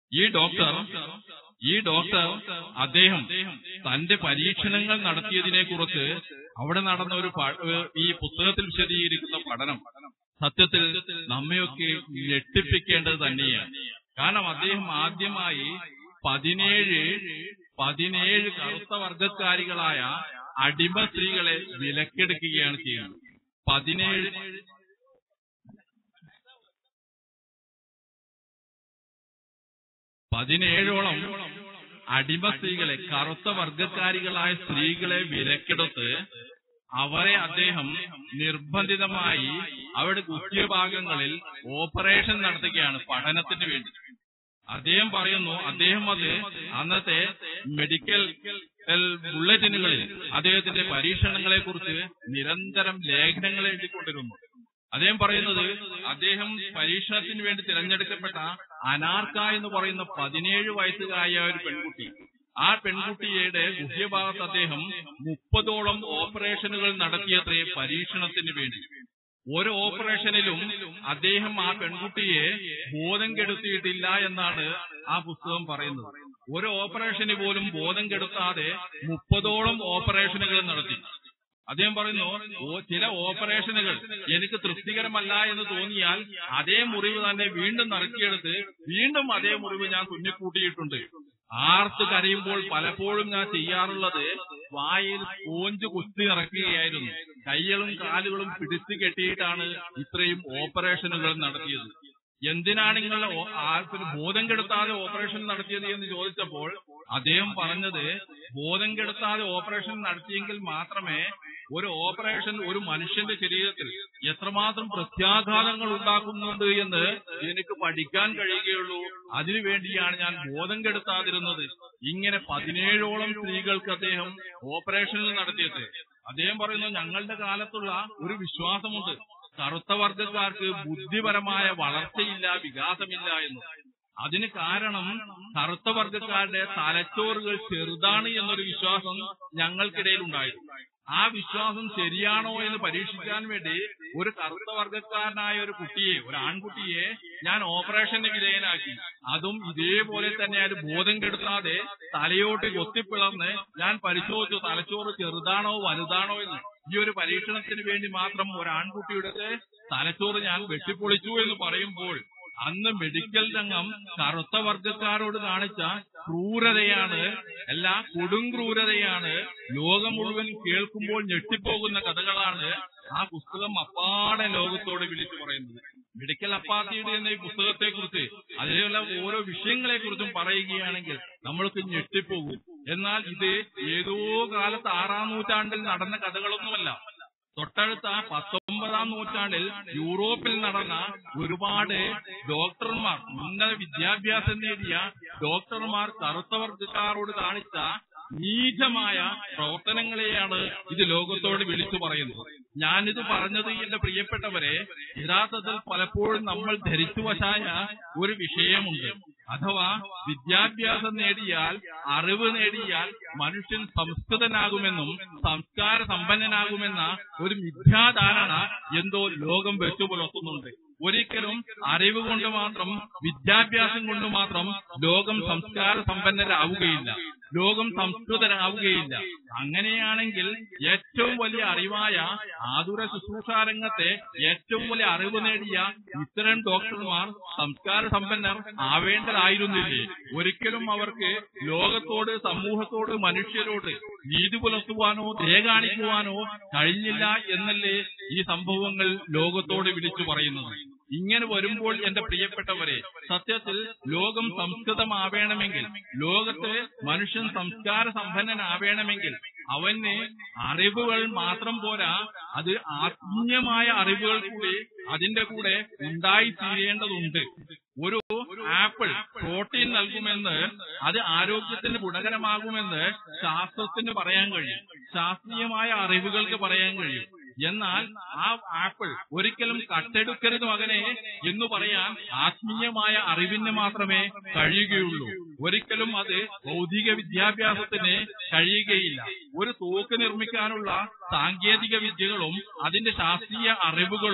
ഈ ഡോക്ടർ ഈ ഡോക്ടർ അദ്ദേഹം തന്റെ പരീക്ഷണങ്ങൾ നടത്തിയതിനെ കുറിച്ച് അവിടെ നടന്ന ഒരു പ- ഏഹ് ഈ പുസ്തകത്തിൽ വിശദീകരിക്കുന്ന പഠനം സത്യത്തിൽ നമ്മയൊക്കെ ഞെട്ടിപ്പിക്കേണ്ടത് തന്നെയാണ് കാരണം അദ്ദേഹം ആദ്യമായി പതിനേഴ് പതിനേഴ് കറുത്ത വർഗക്കാരികളായ അടിമ സ്ത്രീകളെ വിലക്കെടുക്കുകയാണ് ചെയ്യുന്നത് പതിനേഴ് പതിനേഴോളം അടിമ സ്ത്രീകളെ കറുത്ത വർഗക്കാരികളായ സ്ത്രീകളെ വിലക്കെടുത്ത് അവരെ അദ്ദേഹം നിർബന്ധിതമായി അവരുടെ ഗുഹ്യഭാഗങ്ങളിൽ ഓപ്പറേഷൻ നടത്തുകയാണ് പഠനത്തിന് വേണ്ടി അദ്ദേഹം പറയുന്നു അദ്ദേഹം അത് അന്നത്തെ മെഡിക്കൽ എൽ ബുള്ളറ്റിനുകളിൽ അദ്ദേഹത്തിന്റെ പരീക്ഷണങ്ങളെ കുറിച്ച് നിരന്തരം ലേഖനങ്ങൾ എഴുതിക്കൊണ്ടിരുന്നു അദ്ദേഹം പറയുന്നത് അദ്ദേഹം പരീക്ഷണത്തിന് വേണ്ടി തിരഞ്ഞെടുക്കപ്പെട്ട അനാർക്ക എന്ന് പറയുന്ന പതിനേഴ് വയസ്സുകാരിയായ ഒരു പെൺകുട്ടി ആ പെൺകുട്ടിയുടെ ഗുഹ്യഭാഗത്ത് അദ്ദേഹം മുപ്പതോളം ഓപ്പറേഷനുകൾ നടത്തിയത്രേ പരീക്ഷണത്തിന് വേണ്ടി ഒരു ഓപ്പറേഷനിലും അദ്ദേഹം ആ പെൺകുട്ടിയെ ബോധം കെടുത്തിയിട്ടില്ല എന്നാണ് ആ പുസ്തകം പറയുന്നത് ഒരു ഓപ്പറേഷന് പോലും ബോധം കെടുത്താതെ മുപ്പതോളം ഓപ്പറേഷനുകൾ നടത്തി അദ്ദേഹം പറയുന്നു "ഓ- ചില ഓപ്പറേഷനുകൾ എനിക്ക് തൃപ്തികരമല്ല എന്ന് തോന്നിയാൽ അതേ മുറിവ് തന്നെ വീണ്ടും നറുക്കിയെടുത്ത് വീണ്ടും അതേ മുറിവ് ഞാൻ കുഞ്ഞിക്കൂട്ടിയിട്ടുണ്ട് ആർത്ത് കരയുമ്പോൾ പലപ്പോഴും ഞാൻ ചെയ്യാറുള്ളത് വായിൽ സ്പോഞ്ച് കുത്തി ഇറക്കുകയായിരുന്നു കൈകളും കാലുകളും പിടിച്ചു കെട്ടിയിട്ടാണ് ഇത്രയും ഓപ്പറേഷനുകൾ നടത്തിയത് എന്തിനാണ് നിങ്ങൾ ഓ- ആർക്കൊരു ബോധം കെടുത്താതെ ഓപ്പറേഷൻ നടത്തിയത് എന്ന് ചോദിച്ചപ്പോൾ അദ്ദേഹം പറഞ്ഞത് ബോധം കെടുത്താതെ ഓപ്പറേഷൻ നടത്തിയെങ്കിൽ മാത്രമേ ഒരു ഓപ്പറേഷൻ ഒരു മനുഷ്യന്റെ ശരീരത്തിൽ എത്രമാത്രം പ്രത്യാഘാതങ്ങൾ ഉണ്ടാക്കുന്നുണ്ട് എന്ന് എനിക്ക് പഠിക്കാൻ കഴിയുകയുള്ളൂ അതിനുവേണ്ടിയാണ് ഞാൻ ബോധം കെടുത്താതിരുന്നത് ഇങ്ങനെ പതിനേഴോളം സ്ത്രീകൾക്ക് അദ്ദേഹം ഓപ്പറേഷനിൽ നടത്തിയത് അദ്ദേഹം പറയുന്നു ഞങ്ങളുടെ കാലത്തുള്ള ഒരു വിശ്വാസമുണ്ട് കറുത്ത വർഗക്കാർക്ക് ബുദ്ധിപരമായ വളർച്ചയില്ല വികാസമില്ല എന്ന് അതിന് കാരണം കറുത്ത വർഗക്കാരുടെ തലച്ചോറുകൾ ചെറുതാണ് എന്നൊരു വിശ്വാസം ഞങ്ങൾക്കിടയിൽ ഉണ്ടായിരുന്നു ആ വിശ്വാസം ശരിയാണോ എന്ന് പരീക്ഷിക്കാൻ വേണ്ടി ഒരു കറുത്ത വർഗക്കാരനായ ഒരു കുട്ടിയെ ഒരു ആൺകുട്ടിയെ ഞാൻ ഓപ്പറേഷന് വിധേയനാക്കി അതും ഇതേപോലെ തന്നെ അത് ബോധം കെടുത്താതെ തലയോട്ട് കൊത്തിപ്പിളർന്ന് ഞാൻ പരിശോധിച്ചു തലച്ചോറ് ചെറുതാണോ വലുതാണോ എന്ന് ഈ ഒരു പരീക്ഷണത്തിന് വേണ്ടി മാത്രം ഒരു ആൺകുട്ടിയുടെ തലച്ചോറ് ഞാൻ വെട്ടിപ്പൊളിച്ചു എന്ന് പറയുമ്പോൾ അന്ന് മെഡിക്കൽ രംഗം കറുത്ത വർഗക്കാരോട് കാണിച്ച ക്രൂരതയാണ് എല്ലാ കൊടും ക്രൂരതയാണ് ലോകം മുഴുവൻ കേൾക്കുമ്പോൾ ഞെട്ടിപ്പോകുന്ന കഥകളാണ് ആ പുസ്തകം അപ്പാടെ ലോകത്തോട് വിളിച്ചു പറയുന്നത് മെഡിക്കൽ അപ്പാത്തിയുടെ എന്ന ഈ പുസ്തകത്തെ കുറിച്ച് അതിലുള്ള ഓരോ വിഷയങ്ങളെ കുറിച്ചും പറയുകയാണെങ്കിൽ നമ്മൾക്ക് ഞെട്ടിപ്പോകും എന്നാൽ ഇത് ഏതോ കാലത്ത് ആറാം നൂറ്റാണ്ടിൽ നടന്ന കഥകളൊന്നുമല്ല തൊട്ടടുത്ത പത്തൊമ്പതാം നൂറ്റാണ്ടിൽ യൂറോപ്പിൽ നടന്ന ഒരുപാട് ഡോക്ടർമാർ ഉന്നത വിദ്യാഭ്യാസം നേടിയ ഡോക്ടർമാർ കറുത്ത വർഗക്കാരോട് കാണിച്ച നീചമായ പ്രവർത്തനങ്ങളെയാണ് ഇത് ലോകത്തോട് വിളിച്ചു പറയുന്നത് ഞാനിത് പറഞ്ഞത് എന്റെ പ്രിയപ്പെട്ടവരെ യഥാർത്ഥത്തിൽ പലപ്പോഴും നമ്മൾ ധരിച്ചു വശായ ഒരു വിഷയമുണ്ട് അഥവാ വിദ്യാഭ്യാസം നേടിയാൽ അറിവ് നേടിയാൽ മനുഷ്യൻ സംസ്കൃതനാകുമെന്നും സംസ്കാര സമ്പന്നനാകുമെന്ന ഒരു മിഥ്യാധാരണ എന്തോ ലോകം വെച്ചു പുലർത്തുന്നുണ്ട് ഒരിക്കലും അറിവ് കൊണ്ട് മാത്രം വിദ്യാഭ്യാസം കൊണ്ട് മാത്രം ലോകം സംസ്കാര സമ്പന്നരാവുകയില്ല ലോകം സംസ്കൃതരാവുകയില്ല അങ്ങനെയാണെങ്കിൽ ഏറ്റവും വലിയ അറിവായ ആതുര ശുശ്രൂഷ രംഗത്തെ ഏറ്റവും വലിയ അറിവ് നേടിയ ഇത്തരം ഡോക്ടർമാർ സംസ്കാര സമ്പന്നർ ആവേണ്ടതായിരുന്നില്ലേ ഒരിക്കലും അവർക്ക് ലോകത്തോട് സമൂഹത്തോട് മനുഷ്യരോട് നീതി പുലർത്തുവാനോ ദയ കാണിക്കുവാനോ കഴിഞ്ഞില്ല എന്നല്ലേ ഈ സംഭവങ്ങൾ ലോകത്തോട് വിളിച്ചു പറയുന്നത് ഇങ്ങനെ വരുമ്പോൾ എന്റെ പ്രിയപ്പെട്ടവരെ സത്യത്തിൽ ലോകം സംസ്കൃതമാവേണമെങ്കിൽ ലോകത്ത് മനുഷ്യൻ സംസ്കാര സമ്പന്നനാവേണമെങ്കിൽ അവന് അറിവുകൾ മാത്രം പോരാ അത് ആത്മീയമായ അറിവുകൾ കൂടി അതിന്റെ കൂടെ ഉണ്ടായി തീരേണ്ടതുണ്ട് ഒരു ആപ്പിൾ പ്രോട്ടീൻ നൽകുമെന്ന് അത് ആരോഗ്യത്തിന് ഗുണകരമാകുമെന്ന് ശാസ്ത്രത്തിന് പറയാൻ കഴിയും ശാസ്ത്രീയമായ അറിവുകൾക്ക് പറയാൻ കഴിയും എന്നാൽ ആ ആപ്പിൾ ഒരിക്കലും കട്ടെടുക്കരുത് മകനെ എന്ന് പറയാൻ ആത്മീയമായ അറിവിന് മാത്രമേ കഴിയുകയുള്ളൂ ഒരിക്കലും അത് ഭൗതിക വിദ്യാഭ്യാസത്തിന് കഴിയുകയില്ല ഒരു തോക്ക് നിർമ്മിക്കാനുള്ള സാങ്കേതിക വിദ്യകളും അതിന്റെ ശാസ്ത്രീയ അറിവുകളും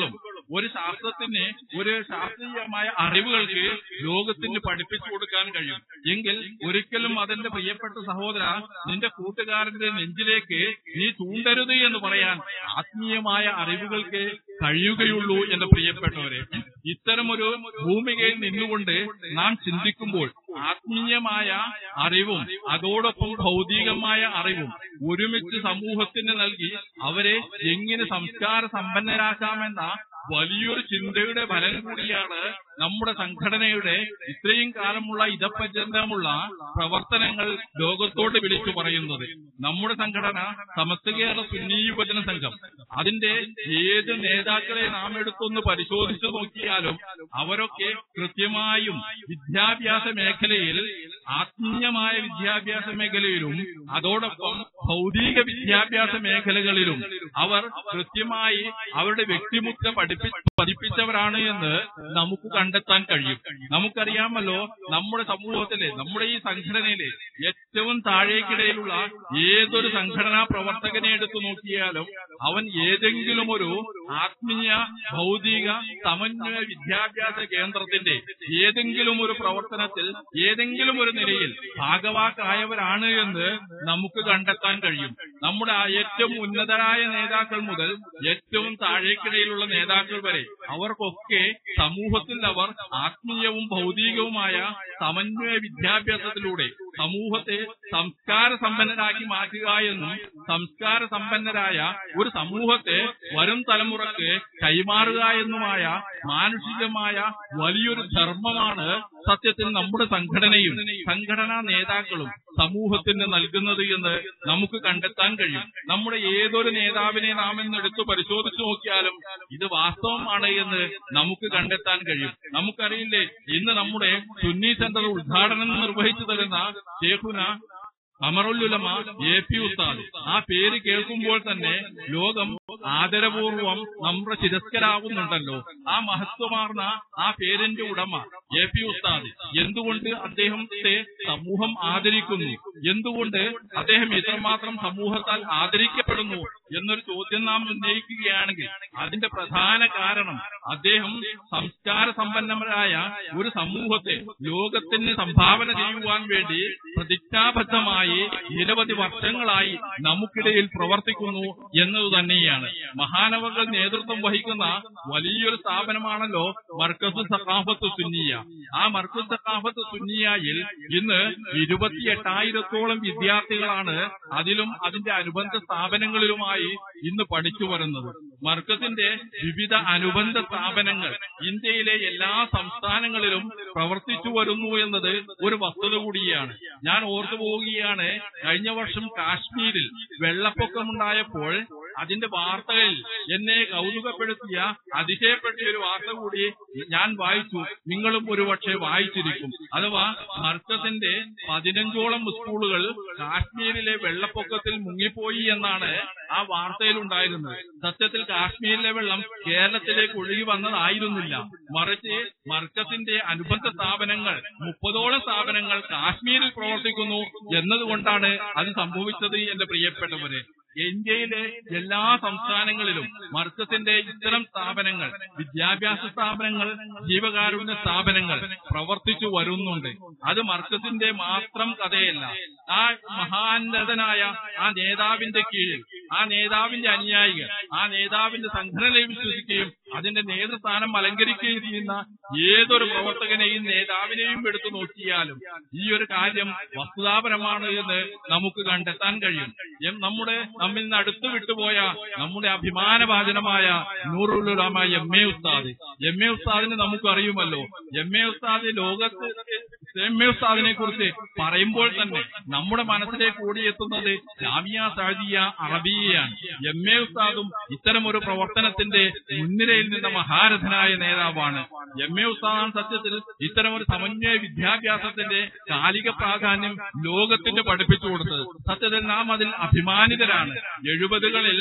ഒരു ശാസ്ത്രത്തിന് ഒരു ശാസ്ത്രീയമായ അറിവുകൾക്ക് ലോകത്തിന് പഠിപ്പിച്ചു കൊടുക്കാൻ കഴിയും എങ്കിൽ ഒരിക്കലും അതെന്റെ പ്രിയപ്പെട്ട സഹോദര നിന്റെ കൂട്ടുകാരന്റെ നെഞ്ചിലേക്ക് നീ ചൂണ്ടരുത് എന്ന് പറയാൻ ആത്മീയമായ അറിവുകൾക്ക് കഴിയുകയുള്ളൂ എന്റെ പ്രിയപ്പെട്ടവരെ ഇത്തരമൊരു ഭൂമികയിൽ നിന്നുകൊണ്ട് നാം ചിന്തിക്കുമ്പോൾ ആത്മീയമായ അറിവും അതോടൊപ്പം ഭൗതികമായ അറിവും ഒരുമിച്ച് സമൂഹത്തിന് നൽകി അവരെ എങ്ങനെ സംസ്കാര സമ്പന്നരാക്കാമെന്ന വലിയൊരു ചിന്തയുടെ ഫലം കൂടിയാണ് നമ്മുടെ സംഘടനയുടെ ഇത്രയും കാലമുള്ള ഇതപ്പര്യന്തമുള്ള പ്രവർത്തനങ്ങൾ ലോകത്തോട് വിളിച്ചു പറയുന്നത് നമ്മുടെ സംഘടന സമസ്ത കേരള സുന്നി യുവജന സംഘം അതിന്റെ ഏത് നേതാക്കളെ നാം എടുത്തൊന്ന് പരിശോധിച്ചു നോക്കിയാലും അവരൊക്കെ കൃത്യമായും വിദ്യാഭ്യാസ മേഖലയിൽ ആത്മീയമായ വിദ്യാഭ്യാസ മേഖലയിലും അതോടൊപ്പം ഭൗതിക വിദ്യാഭ്യാസ മേഖലകളിലും അവർ കൃത്യമായി അവരുടെ വ്യക്തിമുദ്ര പഠിപ്പി പതിപ്പിച്ചവരാണ് എന്ന് നമുക്ക് കണ്ടെത്താൻ കഴിയും നമുക്കറിയാമല്ലോ നമ്മുടെ സമൂഹത്തിലെ നമ്മുടെ ഈ സംഘടനയിലെ ഏറ്റവും താഴേക്കിടയിലുള്ള ഏതൊരു സംഘടനാ പ്രവർത്തകനെ എടുത്തു നോക്കിയാലും അവൻ ഏതെങ്കിലും ഒരു ആത്മീയ ഭൗതിക സമന്വയ വിദ്യാഭ്യാസ കേന്ദ്രത്തിന്റെ ഏതെങ്കിലും ഒരു പ്രവർത്തനത്തിൽ ഏതെങ്കിലും ഒരു നിലയിൽ ഭാഗവാക്കായവരാണ് എന്ന് നമുക്ക് കണ്ടെത്താൻ കഴിയും നമ്മുടെ ആ ഏറ്റവും ഉന്നതരായ നേതാക്കൾ മുതൽ ഏറ്റവും താഴേക്കിടയിലുള്ള നേതാക്കൾ വരെ അവർക്കൊക്കെ സമൂഹത്തിൽ അവർ ആത്മീയവും ഭൗതികവുമായ സമന്വയ വിദ്യാഭ്യാസത്തിലൂടെ സമൂഹത്തെ സംസ്കാര സമ്പന്നരാക്കി മാറ്റുക എന്നും സംസ്കാര സമ്പന്നരായ ഒരു സമൂഹത്തെ വരും തലമുറക്ക് കൈമാറുക എന്നുമായ മാനുഷികമായ വലിയൊരു ധർമ്മമാണ് സത്യത്തിൽ നമ്മുടെ സംഘടനയും സംഘടനാ നേതാക്കളും സമൂഹത്തിന് നൽകുന്നത് എന്ന് നമുക്ക് കണ്ടെത്താൻ കഴിയും നമ്മുടെ ഏതൊരു നേതാവിനെ നാം ഇന്ന് എടുത്തു പരിശോധിച്ചു നോക്കിയാലും ഇത് വാസ്തവമാണ് എന്ന് നമുക്ക് കണ്ടെത്താൻ കഴിയും നമുക്കറിയില്ലേ ഇന്ന് നമ്മുടെ സുന്നി സെന്റർ ഉദ്ഘാടനം നിർവഹിച്ചു തരുന്ന ഷേഖുന അമറുല്ലുലമ എ പി ഉസ്താദ് ആ പേര് കേൾക്കുമ്പോൾ തന്നെ ലോകം ആദരപൂർവം നമ്മുടെ ചിരസ്കരാകുന്നുണ്ടല്ലോ ആ മഹത്വമാർന്ന ആ പേരിന്റെ ഉടമ എ പി ഉസ്താദ് എന്തുകൊണ്ട് അദ്ദേഹത്തെ സമൂഹം ആദരിക്കുന്നു എന്തുകൊണ്ട് അദ്ദേഹം ഇത്രമാത്രം സമൂഹത്താൽ ആദരിക്കപ്പെടുന്നു എന്നൊരു ചോദ്യം നാം ഉന്നയിക്കുകയാണെങ്കിൽ അതിന്റെ പ്രധാന കാരണം അദ്ദേഹം സംസ്കാര സമ്പന്നരായ ഒരു സമൂഹത്തെ ലോകത്തിന് സംഭാവന ചെയ്യുവാൻ വേണ്ടി പ്രതിജ്ഞാബദ്ധമായി നിരവധി വർഷങ്ങളായി നമുക്കിടയിൽ പ്രവർത്തിക്കുന്നു എന്നത് തന്നെയാണ് മഹാനവകൾ നേതൃത്വം വഹിക്കുന്ന വലിയൊരു സ്ഥാപനമാണല്ലോ മർക്കസ് സഖാഫത്ത് സുന്നിയ ആ മർക്കസ് സഖാഫത്ത് സുന്നിയയിൽ ഇന്ന് ഇരുപത്തിയെട്ടായിരത്തോളം വിദ്യാർത്ഥികളാണ് അതിലും അതിന്റെ അനുബന്ധ സ്ഥാപനങ്ങളിലുമായി ഇന്ന് പഠിച്ചു വരുന്നത് മർക്കസിന്റെ വിവിധ അനുബന്ധ സ്ഥാപനങ്ങൾ ഇന്ത്യയിലെ എല്ലാ സംസ്ഥാനങ്ങളിലും പ്രവർത്തിച്ചു വരുന്നു എന്നത് ഒരു വസ്തുത കൂടിയാണ് ഞാൻ ഓർത്തു പോവുകയാണ് കഴിഞ്ഞ വർഷം കാശ്മീരിൽ വെള്ളപ്പൊക്കമുണ്ടായപ്പോൾ അതിന്റെ വാർത്തകളിൽ എന്നെ കൗതുകപ്പെടുത്തിയ അതിശയപ്പെടുത്തിയ ഒരു വാർത്ത കൂടി ഞാൻ വായിച്ചു നിങ്ങളും ഒരുപക്ഷെ വായിച്ചിരിക്കും അഥവാ മർക്കസിന്റെ പതിനഞ്ചോളം സ്കൂളുകൾ കാശ്മീരിലെ വെള്ളപ്പൊക്കത്തിൽ മുങ്ങിപ്പോയി എന്നാണ് ആ വാർത്തയിൽ ഉണ്ടായിരുന്നത് സത്യത്തിൽ കാശ്മീരിലെ വെള്ളം കേരളത്തിലേക്ക് ഒഴുകി വന്നതായിരുന്നില്ല മറിച്ച് മർക്കസിന്റെ അനുബന്ധ സ്ഥാപനങ്ങൾ മുപ്പതോളം സ്ഥാപനങ്ങൾ കാശ്മീരിൽ പ്രവർത്തിക്കുന്നു എന്നതുകൊണ്ടാണ് അത് സംഭവിച്ചത് എന്റെ പ്രിയപ്പെട്ടവരെ ഇന്ത്യയിലെ എല്ലാ സംസ്ഥാനങ്ങളിലും മർക്കസിന്റെ ഇത്തരം സ്ഥാപനങ്ങൾ വിദ്യാഭ്യാസ സ്ഥാപനങ്ങൾ ജീവകാരുണ്യ സ്ഥാപനങ്ങൾ പ്രവർത്തിച്ചു വരുന്നുണ്ട് അത് മർക്കസിന്റെ മാത്രം കഥയല്ല ആ മഹാന്നതനായ ആ നേതാവിന്റെ കീഴിൽ ആ നേതാവിന്റെ അനുയായികൾ ആ നേതാവിന്റെ സംഘടനയിൽ വിശ്വസിക്കുകയും അതിന്റെ നേതൃസ്ഥാനം അലങ്കരിക്കുകയും ചെയ്യുന്ന ഏതൊരു പ്രവർത്തകനെയും നേതാവിനെയും എടുത്തു നോക്കിയാലും ഈ ഒരു കാര്യം വസ്തുതാപരമാണ് എന്ന് നമുക്ക് കണ്ടെത്താൻ കഴിയും എം- നമ്മുടെ നമ്മിൽ നിന്ന് അടുത്ത് വിട്ടുപോയ നമ്മുടെ അഭിമാനഭാജനമായ Noorul Ulama M A Usthad M A ഉസ്താദിനെ നമുക്ക് അറിയുമല്ലോ എം എ ഉസ്താദ് ലോകത്ത് എം എ ഉസ്താദിനെ കുറിച്ച് പറയുമ്പോൾ തന്നെ നമ്മുടെ മനസ്സിലേക്ക് ഓടിയെത്തുന്നത് ജാമിയ സാദിയ അറബിയയാണ് എം എ ഉസ്താദും ഇത്തരമൊരു പ്രവർത്തനത്തിന്റെ മുൻനിരയിൽ നിന്ന മഹാരഥനായ നേതാവാണ് എം എ ഉസ്താദാണ് സത്യത്തിൽ ഇത്തരമൊരു സമന്വയ വിദ്യാഭ്യാസത്തിന്റെ കാലിക പ്രാധാന്യം ലോകത്തിന് പഠിപ്പിച്ചു കൊടുത്തത് സത്യത്തിൽ നാം അതിൽ അഭിമാനിതരാണ് എഴുപതുകളിൽ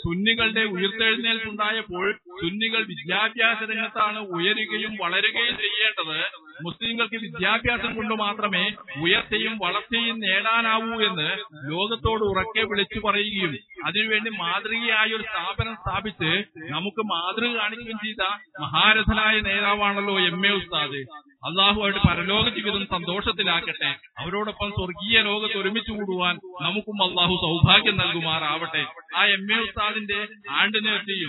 സുന്നികളുടെ ഉയർത്തെഴുന്നേൽപ്പുണ്ടായപ്പോൾ സുന്നികൾ വിദ്യാഭ്യാസ രംഗത്താണ് ഉയരുകയും വളരുകയും ചെയ്യേണ്ടത് മുസ്ലിങ്ങൾക്ക് വിദ്യാഭ്യാസം കൊണ്ട് മാത്രമേ ഉയർച്ചയും വളർച്ചയും നേടാനാവൂ എന്ന് ലോകത്തോട് ഉറക്കെ വിളിച്ചു പറയുകയും അതിനുവേണ്ടി മാതൃകയായ ഒരു സ്ഥാപനം സ്ഥാപിച്ച് നമുക്ക് മാതൃക കാണിക്കുകയും ചെയ്ത മഹാരഥനായ നേതാവാണല്ലോ എം എ ഉസ്താദ് അള്ളാഹു അവരുടെ പരലോക ജീവിതം സന്തോഷത്തിലാക്കട്ടെ അവരോടൊപ്പം സ്വർഗീയ ലോകത്ത് ഒരുമിച്ച് കൂടുവാൻ നമുക്കും അള്ളാഹു സൗഭാഗ്യം നൽകുമാറാവട്ടെ ആ എം എ ഉസ്താദിന്റെ ആണ്ട് നേർച്ചയും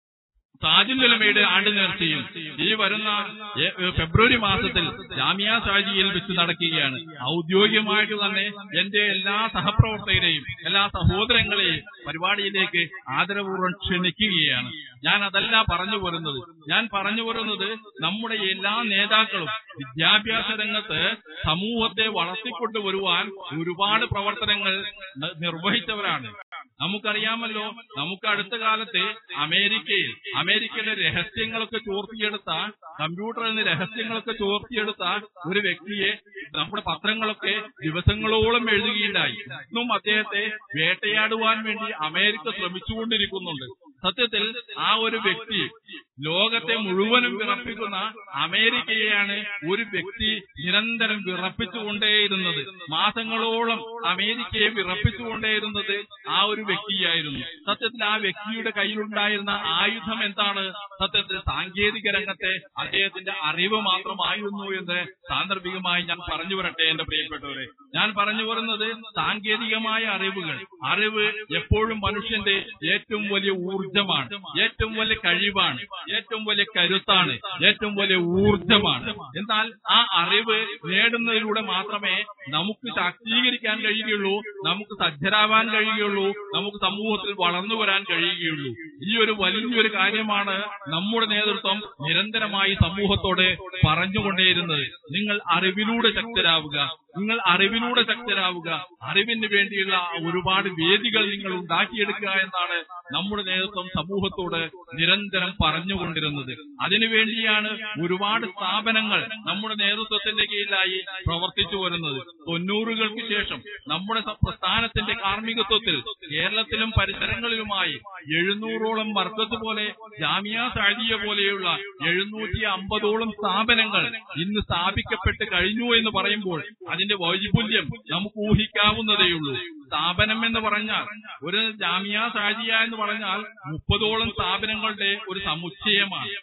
താജുലുലമയുടെ ആണ്ട് നേർച്ചയും ഈ വരുന്ന ഏ- ഏ- ഫെബ്രുവരി മാസത്തിൽ ജാമിയ സാജിയിൽ വെച്ച് നടക്കുകയാണ് ഔദ്യോഗികമായിട്ട് തന്നെ എന്റെ എല്ലാ സഹപ്രവർത്തകരെയും എല്ലാ സഹോദരങ്ങളെയും പരിപാടിയിലേക്ക് ആദരപൂർവ്വം ക്ഷണിക്കുകയാണ് ഞാൻ അതല്ല പറഞ്ഞു വരുന്നത് ഞാൻ പറഞ്ഞു വരുന്നത് നമ്മുടെ എല്ലാ നേതാക്കളും വിദ്യാഭ്യാസ രംഗത്ത് സമൂഹത്തെ വളർത്തിക്കൊണ്ടുവരുവാൻ ഒരുപാട് പ്രവർത്തനങ്ങൾ ന- നിർവഹിച്ചവരാണ് നമുക്കറിയാമല്ലോ നമുക്ക് അടുത്ത കാലത്ത് അമേരിക്കയിൽ അമേരിക്കയുടെ രഹസ്യങ്ങളൊക്കെ ചോർത്തിയെടുത്ത കമ്പ്യൂട്ടറിൽ നിന്ന് രഹസ്യങ്ങളൊക്കെ ചോർത്തിയെടുത്ത ഒരു വ്യക്തിയെ നമ്മുടെ പത്രങ്ങളൊക്കെ ദിവസങ്ങളോളം എഴുതുകയുണ്ടായി ഇന്നും അദ്ദേഹത്തെ വേട്ടയാടുവാൻ വേണ്ടി അമേരിക്ക ശ്രമിച്ചുകൊണ്ടിരിക്കുന്നുണ്ട് സത്യത്തിൽ ആ ഒരു വ്യക്തി ലോകത്തെ മുഴുവനും വിറപ്പിക്കുന്ന അമേരിക്കയെയാണ് ഒരു വ്യക്തി നിരന്തരം വിറപ്പിച്ചുകൊണ്ടേയിരുന്നത് മാസങ്ങളോളം അമേരിക്കയെ വിറപ്പിച്ചുകൊണ്ടേയിരുന്നത് ആ ഒരു വ്യക്തിയായിരുന്നു സത്യത്തിൽ ആ വ്യക്തിയുടെ കയ്യിലുണ്ടായിരുന്ന ആയുധം എന്താണ് സത്യത്തിൽ സാങ്കേതിക രംഗത്തെ അദ്ദേഹത്തിന്റെ അറിവ് മാത്രമായിരുന്നു എന്ന് സാന്ദർഭികമായി ഞാൻ പറഞ്ഞു വരട്ടെ എന്റെ പ്രിയപ്പെട്ടവരെ ഞാൻ പറഞ്ഞു വരുന്നത് സാങ്കേതികമായ അറിവുകൾ അറിവ് എപ്പോഴും മനുഷ്യന്റെ ഏറ്റവും വലിയ ഊർജമാണ് ഏറ്റവും വലിയ കഴിവാണ് ഏറ്റവും വലിയ കരുത്താണ് ഏറ്റവും വലിയ ഊർജമാണ് എന്നാൽ ആ അറിവ് നേടുന്നതിലൂടെ മാത്രമേ നമുക്ക് ശാക്തീകരിക്കാൻ കഴിയുകയുള്ളൂ നമുക്ക് സജ്ജരാവാൻ കഴിയുകയുള്ളൂ നമുക്ക് സമൂഹത്തിൽ വളർന്നു വരാൻ കഴിയുകയുള്ളൂ ഈ ഒരു വലിയൊരു കാര്യമാണ് നമ്മുടെ നേതൃത്വം നിരന്തരമായി സമൂഹത്തോട് പറഞ്ഞുകൊണ്ടേയിരുന്നത് നിങ്ങൾ അറിവിലൂടെ ശക്തരാവുക നിങ്ങൾ അറിവിലൂടെ ശക്തരാവുക അറിവിന് വേണ്ടിയുള്ള ഒരുപാട് വേദികൾ നിങ്ങൾ ഉണ്ടാക്കിയെടുക്കുക എന്നാണ് നമ്മുടെ നേതൃത്വം സമൂഹത്തോട് നിരന്തരം പറഞ്ഞുകൊണ്ടിരുന്നത് അതിനുവേണ്ടിയാണ് ഒരുപാട് സ്ഥാപനങ്ങൾ നമ്മുടെ നേതൃത്വത്തിന്റെ കീഴിലായി പ്രവർത്തിച്ചു വരുന്നത് തൊണ്ണൂറുകൾക്ക് ശേഷം നമ്മുടെ സ- പ്രസ്ഥാനത്തിന്റെ കാർമ്മികത്വത്തിൽ കേരളത്തിലും പരിസരങ്ങളിലുമായി എഴുന്നൂറോളം മർക്കത്ത് പോലെ ജാമിയ സാഴിയ പോലെയുള്ള എഴുന്നൂറ്റി അമ്പതോളം സ്ഥാപനങ്ങൾ ഇന്ന് സ്ഥാപിക്കപ്പെട്ട് കഴിഞ്ഞു എന്ന് പറയുമ്പോൾ അതിന്റെ വൈപുല്യം നമുക്ക് ഊഹിക്കാവുന്നതേയുള്ളൂ സ്ഥാപനം എന്ന് പറഞ്ഞാൽ ഒരു ജാമിയ സാജിയ എന്ന് പറഞ്ഞാൽ മുപ്പതോളം സ്ഥാപനങ്ങളുടെ ഒരു സമുച്ചയമാണ്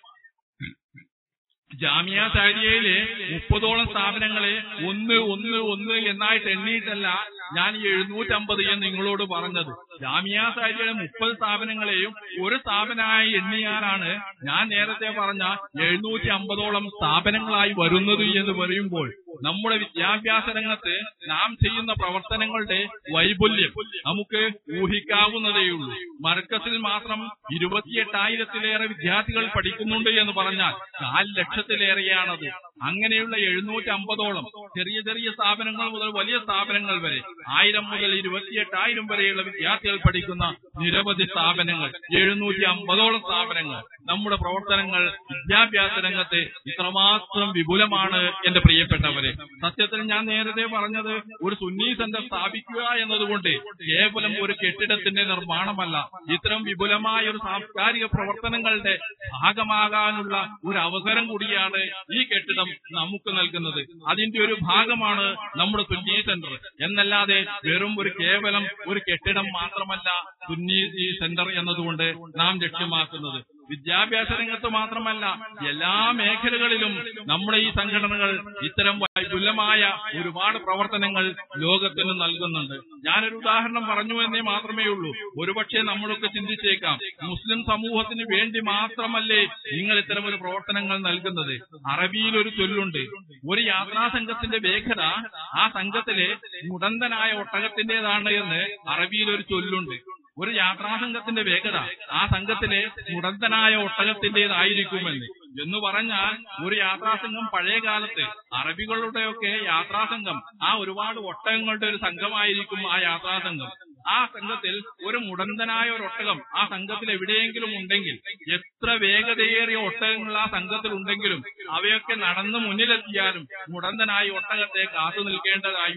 ജാമിയ സാരിയയിലെ മുപ്പതോളം സ്ഥാപനങ്ങളെ ഒന്ന് ഒന്ന് ഒന്ന് എന്നായിട്ട് എണ്ണിയിട്ടല്ല ഞാൻ ഈ എഴുന്നൂറ്റമ്പത് എന്ന് നിങ്ങളോട് പറഞ്ഞത് ജാമിയ സാരിയയുടെ മുപ്പത് സ്ഥാപനങ്ങളെയും ഒരു സ്ഥാപനമായി എണ്ണിയാലാണ് ഞാൻ നേരത്തെ പറഞ്ഞ എഴുന്നൂറ്റി അമ്പതോളം സ്ഥാപനങ്ങളായി വരുന്നത് എന്ന് പറയുമ്പോൾ നമ്മുടെ വിദ്യാഭ്യാസ രംഗത്ത് നാം ചെയ്യുന്ന പ്രവർത്തനങ്ങളുടെ വൈപുല്യം നമുക്ക് ഊഹിക്കാവുന്നതേയുള്ളൂ മർക്കസിൽ മാത്രം ഇരുപത്തിയെട്ടായിരത്തിലേറെ വിദ്യാർത്ഥികൾ പഠിക്കുന്നുണ്ട് എന്ന് പറഞ്ഞാൽ നാല് ലക്ഷത്തിലേറെയാണത് അങ്ങനെയുള്ള എഴുന്നൂറ്റി അമ്പതോളം ചെറിയ ചെറിയ സ്ഥാപനങ്ങൾ മുതൽ വലിയ സ്ഥാപനങ്ങൾ വരെ ആയിരം മുതൽ ഇരുപത്തിയെട്ടായിരം വരെയുള്ള വിദ്യാർത്ഥികൾ പഠിക്കുന്ന നിരവധി സ്ഥാപനങ്ങൾ എഴുന്നൂറ്റി അമ്പതോളം സ്ഥാപനങ്ങൾ നമ്മുടെ പ്രവർത്തനങ്ങൾ വിദ്യാഭ്യാസ രംഗത്ത് ഇത്രമാത്രം വിപുലമാണ് എന്റെ പ്രിയപ്പെട്ടവരെ സത്യത്തിൽ ഞാൻ നേരത്തെ പറഞ്ഞത് ഒരു സുന്നി സെന്റർ സ്ഥാപിക്കുക എന്നതുകൊണ്ട് കേവലം ഒരു കെട്ടിടത്തിന്റെ നിർമ്മാണമല്ല ഇത്തരം വിപുലമായ ഒരു സാംസ്കാരിക പ്രവർത്തനങ്ങളുടെ ഭാഗമാകാനുള്ള ഒരു അവസരം കൂടിയാണ് ഈ കെട്ടിടം നമുക്ക് നൽകുന്നത് അതിന്റെ ഒരു ഭാഗമാണ് നമ്മുടെ സുന്നി സെന്റർ എന്നല്ലാതെ വെറും ഒരു കേവലം ഒരു കെട്ടിടം മാത്രമല്ല സുന്നി സെന്റർ എന്നതുകൊണ്ട് നാം ലക്ഷ്യമാക്കുന്നത് വിദ്യാഭ്യാസ രംഗത്ത് മാത്രമല്ല എല്ലാ മേഖലകളിലും നമ്മുടെ ഈ സംഘടനകൾ ഇത്തരം വിപുലമായ ഒരുപാട് പ്രവർത്തനങ്ങൾ ലോകത്തിന് നൽകുന്നുണ്ട് ഞാനൊരു ഉദാഹരണം പറഞ്ഞു എന്നേ മാത്രമേ ഉള്ളൂ ഒരുപക്ഷെ നമ്മളൊക്കെ ചിന്തിച്ചേക്കാം മുസ്ലിം സമൂഹത്തിന് വേണ്ടി മാത്രമല്ലേ നിങ്ങൾ ഇത്തരം ഒരു പ്രവർത്തനങ്ങൾ നൽകുന്നത് അറബിയിൽ ഒരു ചൊല്ലുണ്ട് ഒരു യാത്രാ സംഘത്തിന്റെ വേഗത ആ സംഘത്തിലെ മുടന്തനായ ഒട്ടകത്തിന്റേതാണ് എന്ന് അറബിയിൽ ഒരു ചൊല്ലുണ്ട് ഒരു യാത്രാസംഘത്തിന്റെ വേഗത ആ സംഘത്തിലെ മുടന്തനായ ഒട്ടകത്തിന്റേതായിരിക്കുമെന്ന് എന്ന് പറഞ്ഞാൽ ഒരു യാത്രാസംഘം പഴയ കാലത്ത് അറബികളുടെയൊക്കെ യാത്രാസംഘം ആ ഒരുപാട് ഒട്ടകങ്ങളുടെ ഒരു സംഘമായിരിക്കും ആ യാത്രാസംഘം ആ സംഘത്തിൽ ഒരു മുടന്തനായ ഒരു ഒട്ടകം ആ സംഘത്തിൽ എവിടെയെങ്കിലും ഉണ്ടെങ്കിൽ എത്ര വേഗതയേറിയ ഒട്ടകങ്ങൾ ആ സംഘത്തിൽ ഉണ്ടെങ്കിലും അവയൊക്കെ നടന്ന് മുന്നിലെത്തിയാലും മുടന്തനായ ഒട്ടകത്തെ കാത്തു നിൽക്കേണ്ടതായി വരും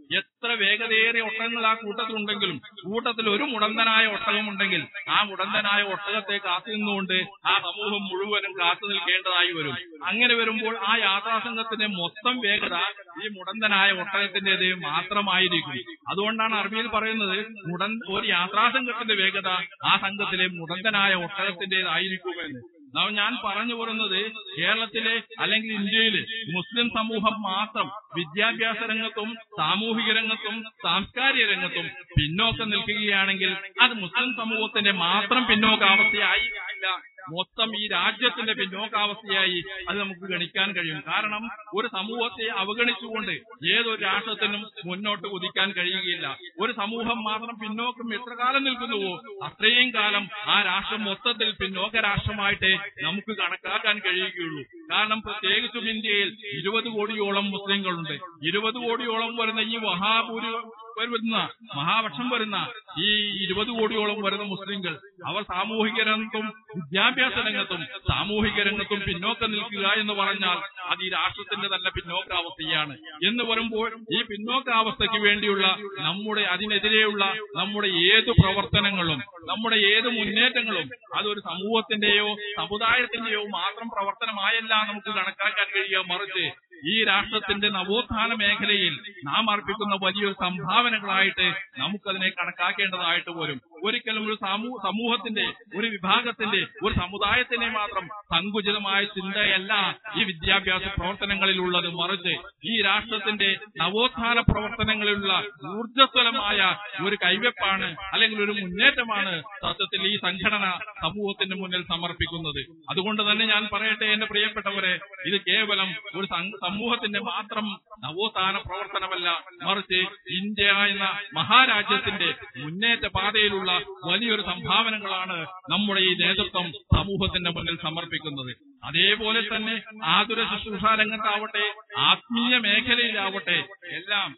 എത്ര വേഗതയേറിയ ഒട്ടകങ്ങൾ ആ കൂട്ടത്തിലുണ്ടെങ്കിലും കൂട്ടത്തിൽ ഒരു മുടന്തനായ ഒട്ടകമുണ്ടെങ്കിൽ ആ മുടന്തനായ ഒട്ടകത്തെ കാത്തു നിന്നുകൊണ്ട് ആ സമൂഹം മുഴുവനും കാത്തു നിൽക്കേണ്ടതായി വരും അങ്ങനെ വരുമ്പോൾ ആ യാത്രാസംഘത്തിന്റെ മൊത്തം വേഗത ഈ മുടന്തനായ ഒട്ടകത്തിന്റേത് മാത്രമായിരിക്കും അതുകൊണ്ടാണ് അറബിയിൽ പറയുന്നത് മുടൻ ഒരു യാത്രാസംഘത്തിന്റെ വേഗത ആ സംഘത്തിലെ മുടന്തനായ ഒട്ടകത്തിന്റേതായിരിക്കുമെന്ന് നാം ഞാൻ പറഞ്ഞു വരുന്നത് കേരളത്തിലെ അല്ലെങ്കിൽ ഇന്ത്യയിലെ മുസ്ലിം സമൂഹം മാത്രം വിദ്യാഭ്യാസ രംഗത്തും സാമൂഹിക രംഗത്തും സാംസ്കാരിക രംഗത്തും പിന്നോക്കം നിൽക്കുകയാണെങ്കിൽ അത് മുസ്ലിം സമൂഹത്തിന്റെ മാത്രം പിന്നോക്കാവസ്ഥയായി ഇല്ല മൊത്തം ഈ രാജ്യത്തിന്റെ പിന്നോക്കാവസ്ഥയായി അത് നമുക്ക് ഗണിക്കാൻ കഴിയും കാരണം ഒരു സമൂഹത്തെ അവഗണിച്ചുകൊണ്ട് ഏതൊരു രാഷ്ട്രത്തിനും മുന്നോട്ട് കുതിക്കാൻ കഴിയുകയില്ല ഒരു സമൂഹം മാത്രം പിന്നോക്കം എത്ര കാലം നിൽക്കുന്നുവോ അത്രയും കാലം ആ രാഷ്ട്രം മൊത്തത്തിൽ പിന്നോക്ക രാഷ്ട്രമായിട്ട് നമുക്ക് കണക്കാക്കാൻ കഴിയുകയുള്ളൂ കാരണം പ്രത്യേകിച്ചും ഇന്ത്യയിൽ ഇരുപത് കോടിയോളം മുസ്ലിങ്ങളുണ്ട് ഇരുപത് കോടിയോളം വരുന്ന ഈ മഹാഭൂരി വരുന്ന മഹാപക്ഷം വരുന്ന ഈ ഇരുപത് കോടിയോളം വരുന്ന മുസ്ലിങ്ങൾ അവർ സാമൂഹിക രംഗത്തും വിദ്യാഭ്യാസ രംഗത്തും സാമൂഹിക രംഗത്തും പിന്നോക്കം നിൽക്കുക എന്ന് പറഞ്ഞാൽ അത് ഈ രാഷ്ട്രത്തിന്റെ തന്നെ പിന്നോക്കാവസ്ഥയാണ് എന്ന് വരുമ്പോൾ ഈ പിന്നോക്കാവസ്ഥയ്ക്ക് വേണ്ടിയുള്ള നമ്മുടെ അതിനെതിരെയുള്ള നമ്മുടെ ഏത് പ്രവർത്തനങ്ങളും നമ്മുടെ ഏത് മുന്നേറ്റങ്ങളും അതൊരു സമൂഹത്തിന്റെയോ സമുദായത്തിന്റെയോ മാത്രം പ്രവർത്തനമായല്ല നമുക്ക് കണക്കാക്കാൻ കഴിയുക മറിച്ച് ഈ രാഷ്ട്രത്തിന്റെ നവോത്ഥാന മേഖലയിൽ നാം അർപ്പിക്കുന്ന വലിയൊരു സംഭാവനകളായിട്ട് നമുക്കതിനെ കണക്കാക്കേണ്ടതായിട്ട് വരും ഒരിക്കലും ഒരു സമൂ സമൂഹത്തിന്റെ ഒരു വിഭാഗത്തിന്റെ ഒരു സമുദായത്തിന്റെ മാത്രം സങ്കുചിതമായ ചിന്തയല്ല ഈ വിദ്യാഭ്യാസ പ്രവർത്തനങ്ങളിലുള്ളത് മറിച്ച് ഈ രാഷ്ട്രത്തിന്റെ നവോത്ഥാന പ്രവർത്തനങ്ങളിലുള്ള ഊർജ്ജസ്വലമായ ഒരു കൈവെപ്പാണ് അല്ലെങ്കിൽ ഒരു മുന്നേറ്റമാണ് സത്യത്തിൽ ഈ സംഘടന സമൂഹത്തിന്റെ മുന്നിൽ സമർപ്പിക്കുന്നത് അതുകൊണ്ട് തന്നെ ഞാൻ പറയട്ടെ എന്റെ പ്രിയപ്പെട്ടവരെ ഇത് കേവലം ഒരു സം- സമൂഹത്തിന്റെ മാത്രം നവോത്ഥാന പ്രവർത്തനമല്ല മറിച്ച് ഇന്ത്യ എന്ന മഹാരാജ്യത്തിന്റെ മുന്നേറ്റ പാതയിലുള്ള വലിയൊരു സംഭാവനകളാണ് നമ്മുടെ ഈ നേതൃത്വം സമൂഹത്തിന്റെ മുന്നിൽ സമർപ്പിക്കുന്നത് അതേപോലെ തന്നെ ആതുര ശുശ്രൂഷ രംഗത്താവട്ടെ ആത്മീയ മേഖലയിലാവട്ടെ എല്ലാം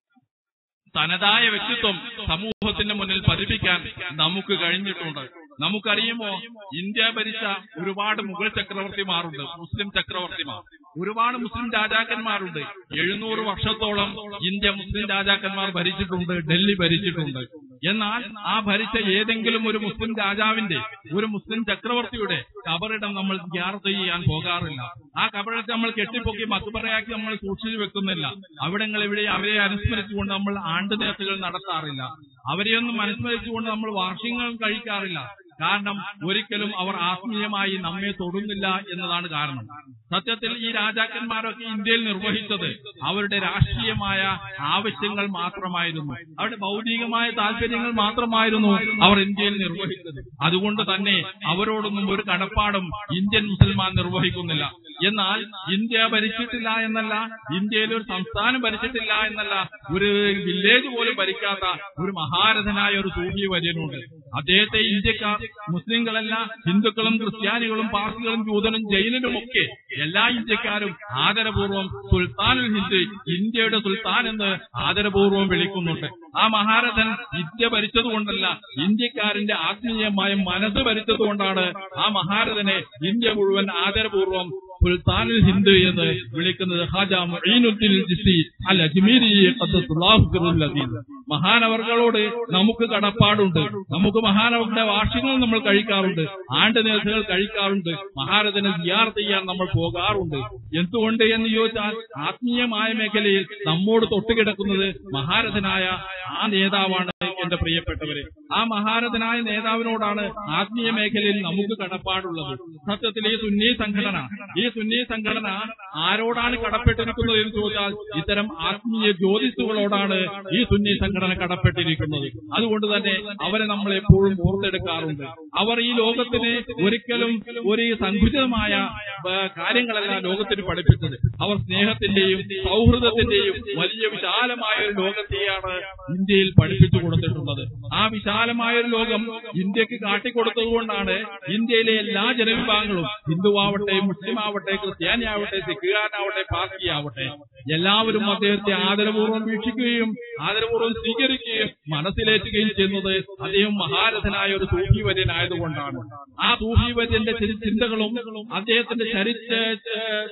തനതായ വ്യക്തിത്വം സമൂഹത്തിന്റെ മുന്നിൽ പതിപ്പിക്കാൻ നമുക്ക് കഴിഞ്ഞിട്ടുണ്ട് നമുക്കറിയുമോ ഇന്ത്യ ഭരിച്ച ഒരുപാട് മുഗൾ ചക്രവർത്തിമാരുണ്ട് മുസ്ലിം ചക്രവർത്തിമാർ ഒരുപാട് മുസ്ലിം രാജാക്കന്മാരുണ്ട് എഴുന്നൂറ് വർഷത്തോളം ഇന്ത്യ മുസ്ലിം രാജാക്കന്മാർ ഭരിച്ചിട്ടുണ്ട് ഡൽഹി ഭരിച്ചിട്ടുണ്ട് എന്നാൽ ആ ഭരിച്ച ഏതെങ്കിലും ഒരു മുസ്ലിം രാജാവിന്റെ ഒരു മുസ്ലിം ചക്രവർത്തിയുടെ കബറിടം നമ്മൾ ഗ്യാർത്ത് ചെയ്യാൻ പോകാറില്ല ആ കബറിടത്തെ നമ്മൾ കെട്ടിപ്പൊക്കി മക്കുപറയാക്കി നമ്മൾ സൂക്ഷിച്ചു വെക്കുന്നില്ല അവിടങ്ങൾ ഇവിടെ അവരെ അനുസ്മരിച്ചുകൊണ്ട് നമ്മൾ ആണ്ടുനേർച്ചകൾ നടത്താറില്ല അവരെയൊന്നും അനുസ്മരിച്ചുകൊണ്ട് നമ്മൾ വാർഷികങ്ങൾ കഴിക്കാറില്ല കാരണം ഒരിക്കലും അവർ ആത്മീയമായി നമ്മെ തൊടുന്നില്ല എന്നതാണ് കാരണം സത്യത്തിൽ ഈ രാജാക്കന്മാരൊക്കെ ഇന്ത്യയിൽ നിർവഹിച്ചത് അവരുടെ രാഷ്ട്രീയമായ ആവശ്യങ്ങൾ മാത്രമായിരുന്നു അവരുടെ ഭൗതികമായ താല്പര്യങ്ങൾ മാത്രമായിരുന്നു അവർ ഇന്ത്യയിൽ നിർവഹിച്ചത് അതുകൊണ്ട് തന്നെ അവരോടൊന്നും ഒരു കടപ്പാടും ഇന്ത്യൻ മുസൽമാൻ നിർവഹിക്കുന്നില്ല എന്നാൽ ഇന്ത്യ ഭരിച്ചിട്ടില്ല എന്നല്ല ഇന്ത്യയിൽ ഒരു സംസ്ഥാനം ഭരിച്ചിട്ടില്ല എന്നല്ല ഒരു വില്ലേജ് പോലും ഭരിക്കാത്ത ഒരു മഹാരഥനായ ഒരു സൂഫി വര്യനുണ്ട് അദ്ദേഹത്തെ ഇന്ത്യക്കാർ മുസ്ലിങ്ങളല്ല ഹിന്ദുക്കളും ക്രിസ്ത്യാനികളും പാർസികളും ജൂതനും ജൈനനും ഒക്കെ എല്ലാ ഇന്ത്യക്കാരും ആദരപൂർവ്വം സുൽത്താനുൽ ഹിന്ദ് ഇന്ത്യയുടെ സുൽത്താൻ എന്ന് ആദരപൂർവ്വം വിളിക്കുന്നുണ്ട് ആ മഹാരഥൻ ഇന്ത്യ ഭരിച്ചതുകൊണ്ടല്ല ഇന്ത്യക്കാരന്റെ ആത്മീയമായ മനസ്സ് ഭരിച്ചതുകൊണ്ടാണ് ആ മഹാരഥനെ ഇന്ത്യ മുഴുവൻ ആദരപൂർവ്വം സുൽത്താനുൽ ഹിന്ദ് എന്ന് വിളിക്കുന്നത് ഹാജ മുഈനുദ്ദീൻ ജിസി അൽ അജ്മീരി ഖദ്ദസുല്ലാഹു സിറുൽ അസീസ് മഹാനവർകളോട് നമുക്ക് കടപ്പാടുണ്ട് നമുക്ക് മഹാനവരുടെ വാർഷികങ്ങൾ നമ്മൾ കഴിക്കാറുണ്ട് ആണ്ട് നേർച്ചകൾ കഴിക്കാറുണ്ട് മഹാരഥനെ സിയാർത്ത് ചെയ്യാൻ നമ്മൾ പോകാറുണ്ട് എന്തുകൊണ്ട് എന്ന് ചോദിച്ചാൽ ആത്മീയമായ മേഖലയിൽ നമ്മോട് തൊട്ടുകിടക്കുന്നത് മഹാരഥനായ ആ നേതാവാണ് എന്റെ പ്രിയപ്പെട്ടവരെ ആ മഹാരഥനായ നേതാവിനോടാണ് ആത്മീയ മേഖലയിൽ നമുക്ക് കടപ്പാടുള്ളത് സത്യത്തിൽ ഈ സുന്നി സംഘടന ഈ സുന്നി സംഘടന ആരോടാണ് കടപ്പെട്ടിരിക്കുന്നത് എന്ന് ചോദിച്ചാൽ ഇത്തരം ആത്മീയ ജ്യോതിസുകളോടാണ് ഈ സുന്നി സംഘടന കടപ്പെട്ടിരിക്കുന്നത് അതുകൊണ്ട് തന്നെ അവരെ നമ്മൾ എപ്പോഴും ഓർത്തെടുക്കാറുണ്ട് അവർ ഈ ലോകത്തിന് ഒരിക്കലും ഒരു സങ്കുചിതമായ ആ, കാര്യങ്ങളല്ല ലോകത്തിന് പഠിപ്പിച്ചത് അവർ സ്നേഹത്തിന്റെയും സൗഹൃദത്തിന്റെയും വലിയ വിശാലമായ ഒരു ലോകത്തെയാണ് ഇന്ത്യയിൽ പഠിപ്പിച്ചു കൊടുത്തിട്ടുള്ളത് ആ വിശാലമായ ഒരു ലോകം ഇന്ത്യക്ക് കാട്ടിക്കൊടുത്തത് കൊണ്ടാണ് ഇന്ത്യയിലെ എല്ലാ ജനവിഭാഗങ്ങളും ഹിന്ദുവാവട്ടെ മുസ്ലിം ആവട്ടെ ക്രിസ്ത്യാനി ആവട്ടെ സിഖുകാരനാവട്ടെ പാർട്ടി ആവട്ടെ എല്ലാവരും അദ്ദേഹത്തെ ആദരപൂർവ്വം വീക്ഷിക്കുകയും ആദരപൂർവ്വം സ്വീകരിക്കുകയും മനസ്സിലേറ്റുകയും ചെയ്യുന്നത് അദ്ദേഹം മഹാരഥനായ ഒരു സൂഫി വര്യനായതുകൊണ്ടാണ് ആ സൂഫി വര്യന്റെ ചില ചിന്തകളും അദ്ദേഹത്തിന്റെ ചരിത്ര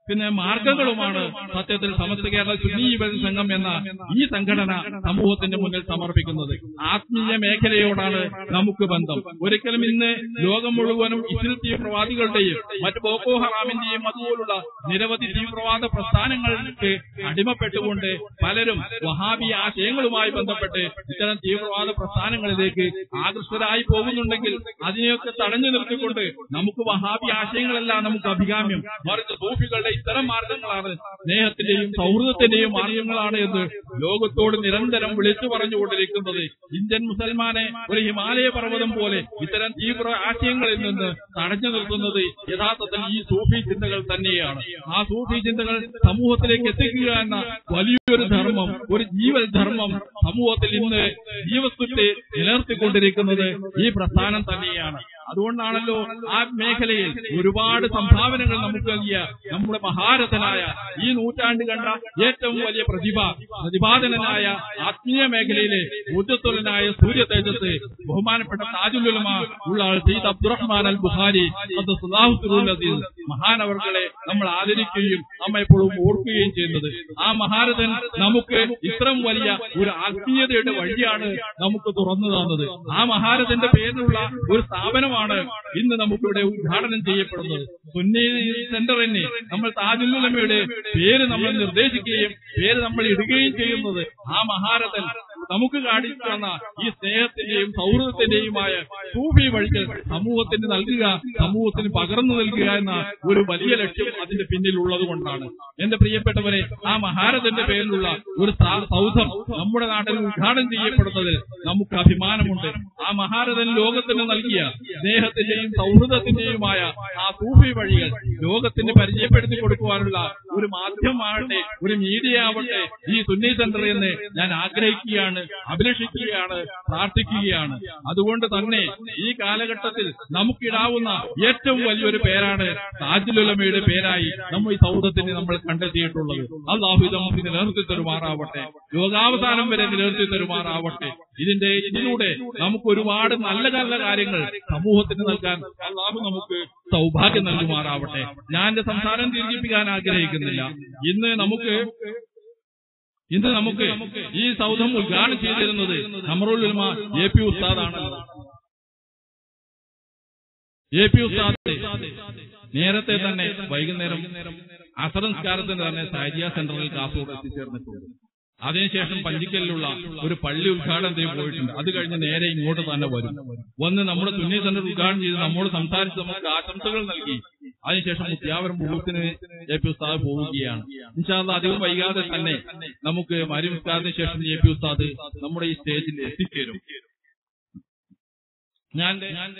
പിന്നെ മാർഗങ്ങളുമാണ് സത്യത്തിൽ സമസ്ത കേരള സുന്നി യുവജന സംഘം എന്ന ഈ സംഘടന സമൂഹത്തിന്റെ മുന്നിൽ സമർപ്പിക്കുന്നത് ആത്മീയ മേഖലയോടാണ് നമുക്ക് ബന്ധം ഒരിക്കലും ഇന്ന് ലോകം മുഴുവനും ഇസ്ലിം തീവ്രവാദികളുടെയും മറ്റ് ബോക്കോ ഹറാമിന്റെയും അതുപോലുള്ള നിരവധി തീവ്രവാദ പ്രസ്ഥാനങ്ങൾക്ക് അടിമപ്പെട്ടുകൊണ്ട് പലരും വഹാബി ആശയങ്ങളുമായി ബന്ധപ്പെട്ട് ഇത്തരം തീവ്രവാദ പ്രസ്ഥാനങ്ങളിലേക്ക് ആകൃഷ്ടരായി പോകുന്നുണ്ടെങ്കിൽ അതിനെയൊക്കെ തടഞ്ഞു നിർത്തിക്കൊണ്ട് നമുക്ക് വഹാബി ആശയങ്ങളല്ല നമുക്ക് അഭികാമ്യം മറിച്ച് സൂഫികളുടെ ഇത്തരം മാർഗങ്ങളാണ് സ്നേഹത്തിന്റെയും സൗഹൃദത്തിന്റെയും മാർഗങ്ങളാണ് എന്ന് ലോകത്തോട് നിരന്തരം വിളിച്ചു പറഞ്ഞുകൊണ്ടിരിക്കുന്നത് ഇന്ത്യൻ മുസൽമാനെ ഒരു ഹിമാലയ പർവ്വതം പോലെ ഇത്തരം തീവ്ര ആശയങ്ങളിൽ നിന്ന് തടഞ്ഞു നിർത്തുന്നത് യഥാർത്ഥത്തിൽ ഈ സൂഫി ചിന്തകൾ തന്നെയാണ് ആ സൂഫി ചിന്തകൾ സമൂഹത്തിലേക്ക് എത്തിക്കുക എന്ന വലിയൊരു ധർമ്മം ഒരു ജീവൽ ധർമ്മം സമൂഹത്തിൽ ഇന്ന് ജീവസ്തുത്തെ നിലനിർത്തിക്കൊണ്ടിരിക്കുന്നത് ഈ പ്രസ്ഥാനം തന്നെയാണ് അതുകൊണ്ടാണല്ലോ ആ മേഖലയിൽ ഒരുപാട് സംഭാവനകൾ നമുക്ക് നൽകിയ നമ്മുടെ മഹാരഥനായ ഈ നൂറ്റാണ്ട് കണ്ട ഏറ്റവും വലിയ പ്രതിഭ പ്രതിപാദനനായ ആത്മീയ മേഖലയിലെ ഊർജ്ജത്വലനായ സൂര്യ തേജസ് ബഹുമാനപ്പെട്ട താജുലുലമ ഉള്ള ആൾ സീദ് അബ്ദുറഹ്മാൻ അൽ ബുഹാരി അത് സുലാഹുൽ മഹാനവർകളെ നമ്മൾ ആദരിക്കുകയും നമ്മ എപ്പോഴും ഓർക്കുകയും ചെയ്യുന്നത് ആ മഹാരഥൻ നമുക്ക് ഇത്രയും വലിയ ഒരു ആത്മീയതയുടെ വഴിയാണ് നമുക്ക് തുറന്നു തന്നത് ആ മഹാരഥന്റെ പേരിലുള്ള ഒരു സ്ഥാപനമാണ് ഇന്ന് നമുക്കിവിടെ ഉദ്ഘാടനം ചെയ്യപ്പെടുന്നത് സുന്നി സെന്ററിന് നമ്മൾ താജുലുലമയുടെ പേര് നമ്മൾ നിർദ്ദേശിക്കുകയും പേര് നമ്മൾ ഇടുകയും ചെയ്യുന്നത് ആ മഹാരഥൻ നമുക്ക് കാണിച്ചു തന്ന ഈ സ്നേഹത്തിന്റെയും സൗഹൃദത്തിന്റെയുമായ സൂഫി വഴികൾ സമൂഹത്തിന് നൽകുക സമൂഹത്തിന് പകർന്നു നൽകുക എന്ന ഒരു വലിയ ലക്ഷ്യം അതിന്റെ പിന്നിലുള്ളത് കൊണ്ടാണ് എന്റെ പ്രിയപ്പെട്ടവരെ ആ മഹാരഥന്റെ പേരിലുള്ള ഒരു സാ- സൗധം നമ്മുടെ നാട്ടിൽ ഉദ്ഘാടനം ചെയ്യപ്പെടുന്നതിൽ നമുക്ക് അഭിമാനമുണ്ട് ആ മഹാരഥൻ ലോകത്തിന് നൽകിയ സ്നേഹത്തിന്റെയും സൗഹൃദത്തിന്റെയുമായ ആ സൂഫി വഴികൾ ലോകത്തിന് പരിചയപ്പെടുത്തി കൊടുക്കുവാനുള്ള ഒരു മാധ്യമമാവട്ടെ ഒരു മീഡിയ ആവട്ടെ ഈ സുന്നി സെന്റർ എന്ന് ഞാൻ ആഗ്രഹിക്കുകയാണ് അഭിലഷിക്കുകയാണ് പ്രാർത്ഥിക്കുകയാണ് അതുകൊണ്ട് തന്നെ ഈ കാലഘട്ടത്തിൽ നമുക്കിടാവുന്ന ഏറ്റവും വലിയൊരു പേരാണ് താജുലുലമയുടെ പേരായി നമ്മൾ ഈ സൗദത്തിന് നമ്മൾ കണ്ടെത്തിയിട്ടുള്ളത് അള്ളാഹു ഇത് നമുക്ക് നിലനിർത്തി തരുമാറാവട്ടെ ലോകാവസാനം വരെ നിലനിർത്തി തരുമാറാവട്ടെ ഇതിന്റെ ഇതിലൂടെ നമുക്ക് ഒരുപാട് നല്ല നല്ല കാര്യങ്ങൾ സമൂഹത്തിന് നൽകാൻ അള്ളാഹു നമുക്ക് സൗഭാഗ്യം നൽകുമാറാവട്ടെ ഞാൻ എന്റെ സംസാരം ദീർഘിപ്പിക്കാൻ ആഗ്രഹിക്കുന്നില്ല ഇന്ന് നമുക്ക് ഇന്ന് നമുക്ക് ഈ സൗധം ഉദ്ഘാടനം ചെയ്തിരുന്നത് അമറുൽ ഉൽമ എ പി ഉസ്താദാണ് എ പി ഉസ്താദ് നേരത്തെ തന്നെ വൈകുന്നേരം അസറംസ്കാരത്തിന് തന്നെ സാജിയ സെന്ററിൽ കാസർഗോഡ് എത്തിച്ചേർന്നിട്ടുണ്ട് അതിനുശേഷം പഞ്ചിക്കലിലുള്ള ഒരു പള്ളി ഉദ്ഘാടനത്തിന് പോയിട്ടുണ്ട് അത് കഴിഞ്ഞ് നേരെ ഇങ്ങോട്ട് തന്നെ വരും വന്ന് നമ്മുടെ സുന്നി സെന്റർ ഉദ്ഘാടനം ചെയ്ത് നമ്മോട് സംസാരിച്ച് നമുക്ക് ആശംസകൾ നൽകി അതിനുശേഷം മുത്യാവരം മുഹൂർത്തിന് എ പി ഉസ്താദ് പോവുകയാണ് ഇൻഷാല്ല അധികം വൈകാതെ തന്നെ നമുക്ക് മരി ഉസ്താദിന് ശേഷം എ പി ഉസ്താദ് നമ്മുടെ ഈ സ്റ്റേജിൽ എത്തിച്ചേരും ഞാൻ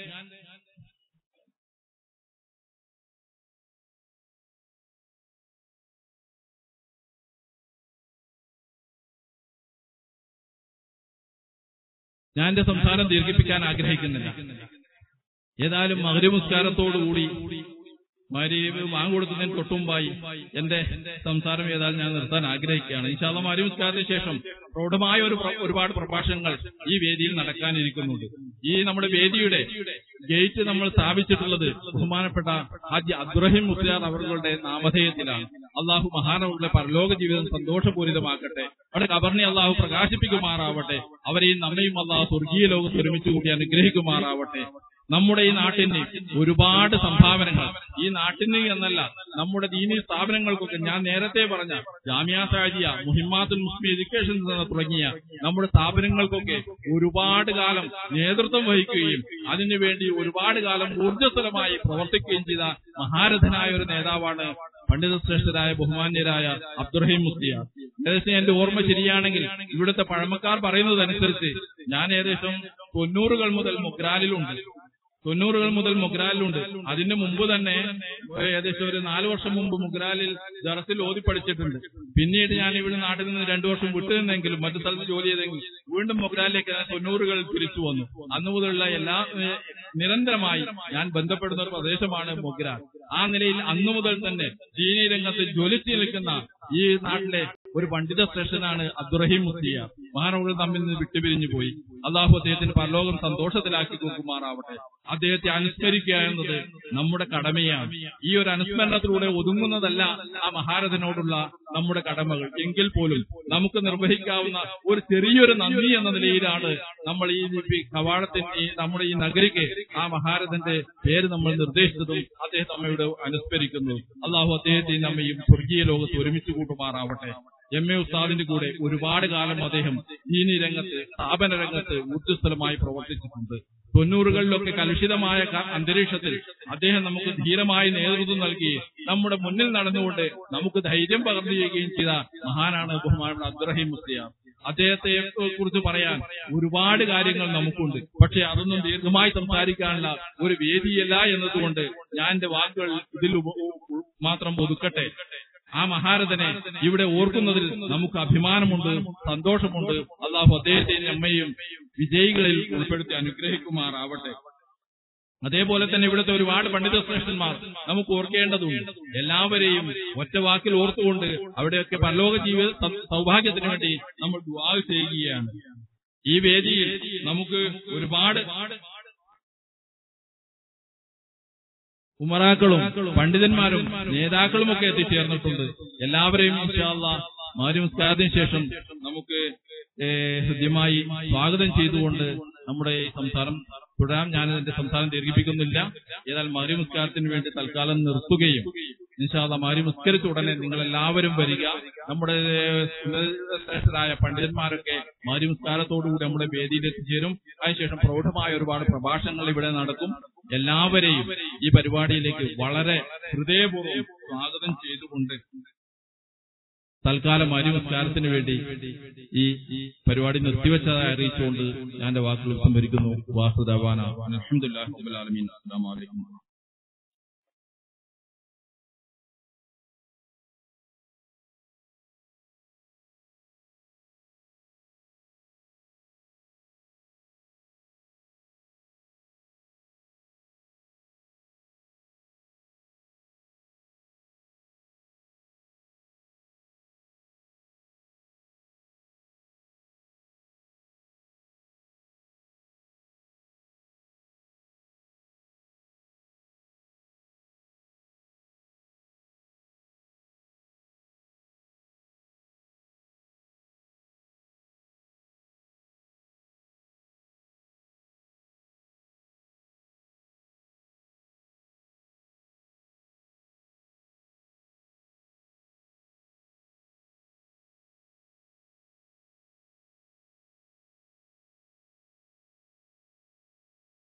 ഞാൻ എന്റെ സംസാരം ദീർഘിപ്പിക്കാൻ ആഗ്രഹിക്കുന്നില്ല ഏതായാലും മകരമുസ്കാരത്തോടുകൂടി മരീവ് വാങ്ങിക്കൊടുക്കുന്നതിന് തൊട്ടുമുമ്പായി എന്റെ സംസാരം ഏതായാലും ഞാൻ നിർത്താൻ ആഗ്രഹിക്കുകയാണ് ഇൻഷാല്ല മരീമുസ്കാരത്തിന് ശേഷം പ്രൗഢമായ ഒരു പ്ര- ഒരുപാട് പ്രഭാഷണങ്ങൾ ഈ വേദിയിൽ നടക്കാനിരിക്കുന്നുണ്ട് ഈ നമ്മുടെ വേദിയുടെ ഗേറ്റ് നമ്മൾ സ്ഥാപിച്ചിട്ടുള്ളത് ബഹുമാനപ്പെട്ട ഹാജി അബ്ദുറഹിം മുസ്ലിയാർ അവരുടെ നാമധേയത്തിലാണ് അള്ളാഹു മഹാനവരുടെ പരലോക ജീവിതം സന്തോഷപൂരിതമാക്കട്ടെ അവിടെ കബറിനെ അള്ളാഹു പ്രകാശിപ്പിക്കുമാറാവട്ടെ അവരെയും നമ്മയും അള്ളാഹു സ്വർഗീയ ലോകത്ത് ഒരുമിച്ച് കൂടി അനുഗ്രഹിക്കുമാറാവട്ടെ നമ്മുടെ ഈ നാട്ടിന് ഒരുപാട് സംഭാവനകൾ ഈ നാട്ടിന് എന്നല്ല നമ്മുടെ ദീനി സ്ഥാപനങ്ങൾക്കൊക്കെ ഞാൻ നേരത്തെ പറഞ്ഞ ജാമ്യ സാജിയ മുഹിമാത്തുൽ മുസ്ലിം എഡ്യൂക്കേഷൻ എന്ന തുടങ്ങിയ നമ്മുടെ സ്ഥാപനങ്ങൾക്കൊക്കെ ഒരുപാട് കാലം നേതൃത്വം വഹിക്കുകയും അതിനുവേണ്ടി ഒരുപാട് കാലം ഊർജ്ജസ്വലമായി പ്രവർത്തിക്കുകയും ചെയ്ത മഹാരഥനായ ഒരു നേതാവാണ് പണ്ഡിത ശ്രേഷ്ഠരായ ബഹുമാന്യരായ അബ്ദുറഹീം മുസ്ലിയാർ ഏകദേശം എന്റെ ഓർമ്മ ശരിയാണെങ്കിൽ ഇവിടുത്തെ പഴമക്കാർ പറയുന്നതനുസരിച്ച് ഞാൻ ഏകദേശം തൊണ്ണൂറുകൾ മുതൽ മുഗ്രാലിലുണ്ട് തൊണ്ണൂറുകൾ മുതൽ മുഗ്രാലിലുണ്ട് അതിന് മുമ്പ് തന്നെ ഏകദേശം ഒരു നാല് വർഷം മുമ്പ് മുഗ്രാലിൽ ദറസിൽ ഓതി പഠിച്ചിട്ടുണ്ട് പിന്നീട് ഞാൻ ഇവിടെ നാട്ടിൽ നിന്ന് രണ്ടു വർഷം വിട്ടുനിന്നെങ്കിലും മറ്റു സ്ഥലത്ത് ജോലി ചെയ്തെങ്കിൽ വീണ്ടും മുഗ്രാലിലേക്ക് ഞാൻ തൊണ്ണൂറുകൾ തിരിച്ചു വന്നു അന്നു മുതലുള്ള എല്ലാ ഏഹ്, നിരന്തരമായി ഞാൻ ബന്ധപ്പെടുന്ന ഒരു പ്രദേശമാണ് മുഗ്രാൽ ആ നിലയിൽ അന്നു മുതൽ തന്നെ ദീനി രംഗത്ത് ജ്വലിച്ചു നിൽക്കുന്ന ഈ നാട്ടിലെ ഒരു പണ്ഡിത ശ്രേഷ്ഠനാണ് അബ്ദുറഹീം മുസ്ലിയ മഹാനവകൾ തമ്മിൽ നിന്ന് വിട്ടുപിരിഞ്ഞു പോയി അള്ളാഹു അദ്ദേഹത്തിന് പരലോകം സന്തോഷത്തിലാക്കി കൊടുക്കുമാറാവട്ടെ അദ്ദേഹത്തെ അനുസ്മരിക്കുക എന്നത് നമ്മുടെ കടമയാണ് ഈ ഒരു അനുസ്മരണത്തിലൂടെ ഒതുങ്ങുന്നതല്ല ആ മഹാരഥനോടുള്ള നമ്മുടെ കടമകൾ എങ്കിൽ പോലും നമുക്ക് നിർവഹിക്കാവുന്ന ഒരു ചെറിയൊരു നന്ദി എന്ന നിലയിലാണ് നമ്മൾ ഈ ഈ കവാടത്തിന് ഈ നമ്മുടെ ഈ നഗരിക്ക് ആ മഹാരഥന്റെ പേര് നമ്മൾ നിർദ്ദേശിച്ചതും അദ്ദേഹം നമ്മയുടെ അനുസ്മരിക്കുന്നു അള്ളാഹു അദ്ദേഹത്തെ നമ്മയും സ്വർഗീയ ലോകത്ത് ഒരുമിച്ച് കൂട്ടുമാറാവട്ടെ എം എ ഉസ്താദിന്റെ കൂടെ ഒരുപാട് കാലം അദ്ദേഹം ദീനി രംഗത്ത് സ്ഥാപന രംഗത്ത് ഊർജ്ജസ്വലമായി പ്രവർത്തിച്ചിട്ടുണ്ട് തൊണ്ണൂറുകളിലൊക്കെ കലുഷിതമായ ക- അന്തരീക്ഷത്തിൽ അദ്ദേഹം നമുക്ക് ധീരമായി നേതൃത്വം നൽകി നമ്മുടെ മുന്നിൽ നടന്നുകൊണ്ട് നമുക്ക് ധൈര്യം പകർന്നു ചെയ്യുകയും ചെയ്ത മഹാനാണ് ബഹുമാനപ്പെട്ട അബ്ദുറഹീം മുസ്ലിയാർ അദ്ദേഹത്തെ കുറിച്ച് പറയാൻ ഒരുപാട് കാര്യങ്ങൾ നമുക്കുണ്ട് പക്ഷെ അതൊന്നും ദീർഘമായി സംസാരിക്കാനുള്ള ഒരു വേദിയല്ല എന്നതുകൊണ്ട് ഞാൻ എന്റെ വാക്കുകൾ ഇതിൽ ഉപ- ഉ- മാത്രം ഒതുക്കട്ടെ ആ മഹാരഥനെ ഇവിടെ ഓർക്കുന്നതിൽ നമുക്ക് അഭിമാനമുണ്ട് സന്തോഷമുണ്ട് അള്ളാഹു അദ്ദേഹത്തെയും അമ്മയും വിജയികളിൽ ഉൾപ്പെടുത്തി അനുഗ്രഹിക്കുമാറാവട്ടെ അതേപോലെ തന്നെ ഇവിടുത്തെ ഒരുപാട് പണ്ഡിത ശ്രേഷ്ഠന്മാർ നമുക്ക് ഓർക്കേണ്ടതുണ്ട് എല്ലാവരെയും ഒറ്റ വാക്കിൽ ഓർത്തുകൊണ്ട് അവിടെയൊക്കെ പരലോക ജീവിത സ- സൗഭാഗ്യത്തിന് വേണ്ടി നമ്മൾ ദുആ ചെയ്യുകയാണ് ഈ വേദിയിൽ നമുക്ക് ഒരുപാട് ഉമറാക്കളും പണ്ഡിതന്മാരും നേതാക്കളും ഒക്കെ എത്തിച്ചേർന്നിട്ടുണ്ട് എല്ലാവരെയും ഇൻഷാല്ലാ മാരിമുസ്കാരത്തിന് ശേഷം നമുക്ക് ഏ, ഹൃദ്യമായി സ്വാഗതം ചെയ്തുകൊണ്ട് നമ്മുടെ ഈ സംസാരം തുടരാം ഞാൻ എന്റെ സംസാരം ദീർഘിപ്പിക്കുന്നില്ല ഏതായാൽ മാരിമുസ്കാരത്തിന് വേണ്ടി തൽക്കാലം നിർത്തുകയും നിശാദ മാരി മുസ്കരിച്ച ഉടനെ നിങ്ങൾ എല്ലാവരും വരിക നമ്മുടെ ശ്രേഷ്ഠരായ പണ്ഡിതന്മാരൊക്കെ മാരി മുസ്കാരത്തോടുകൂടി നമ്മുടെ വേദിയിൽ എത്തിച്ചേരും അതിനുശേഷം പ്രൗഢമായ ഒരുപാട് പ്രഭാഷണങ്ങൾ ഇവിടെ നടക്കും എല്ലാവരെയും ഈ പരിപാടിയിലേക്ക് വളരെ ഹൃദയപൂർവ്വം സ്വാഗതം ചെയ്തുകൊണ്ട് തൽക്കാലം അരിമസ്കാരത്തിന് വേണ്ടി ഈ ഈ പരിപാടി നിർത്തിവെച്ചതായി അറിയിച്ചുകൊണ്ട് ഞാൻ എന്റെ വാക്കുകൾ സംഭരിക്കുന്നു വാസുദാന അലഹമുല്ലാ അസ്സാം വലൈക്കും